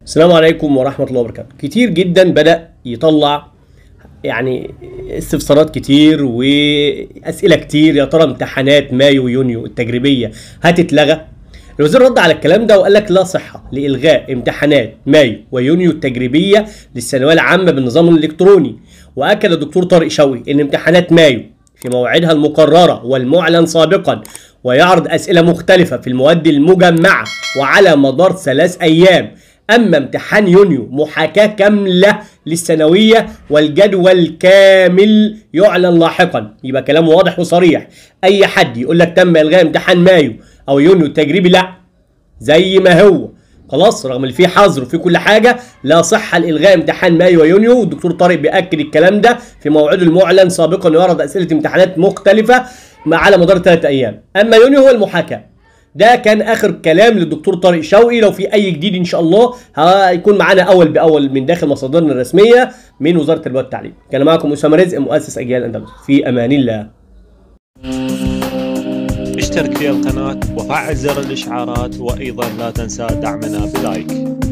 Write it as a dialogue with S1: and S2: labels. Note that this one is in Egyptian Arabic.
S1: السلام عليكم ورحمة الله وبركاته كتير جدا بدأ يطلع يعني استفسارات كتير وأسئلة كتير يا ترى امتحانات مايو ويونيو التجريبية هتتلغى الوزير رد على الكلام ده وقال لك لا صحة لإلغاء امتحانات مايو ويونيو التجريبية للثانوية العامة بالنظام الإلكتروني وأكد الدكتور طارق شوقي إن امتحانات مايو في موعدها المقررة والمعلن سابقا ويعرض أسئلة مختلفة في المواد المجمعة وعلى مدار ثلاث أيام أما امتحان يونيو محاكاة كاملة للثانوية والجدول كامل يعلن لاحقا يبقى كلام واضح وصريح أي حد يقول لك تم إلغاء امتحان مايو أو يونيو التجريبي لا زي ما هو خلاص رغم اللي فيه حظر وفيه كل حاجه لا صحه لالغاء امتحان مايو ويونيو والدكتور طارق بياكد الكلام ده في موعده المعلن سابقا ويعرض اسئله امتحانات مختلفه على مدار ثلاث ايام اما يونيو هو المحاكاه ده كان اخر كلام للدكتور طارق شوقي لو في اي جديد ان شاء الله هيكون معانا اول باول من داخل مصادرنا الرسميه من وزاره التربيه والتعليم كان معكم اسامه رزق مؤسس اجيال اندلس في امان الله
S2: اشترك في القناة وفعل زر الإشعارات وأيضا لا تنسى دعمنا بلايك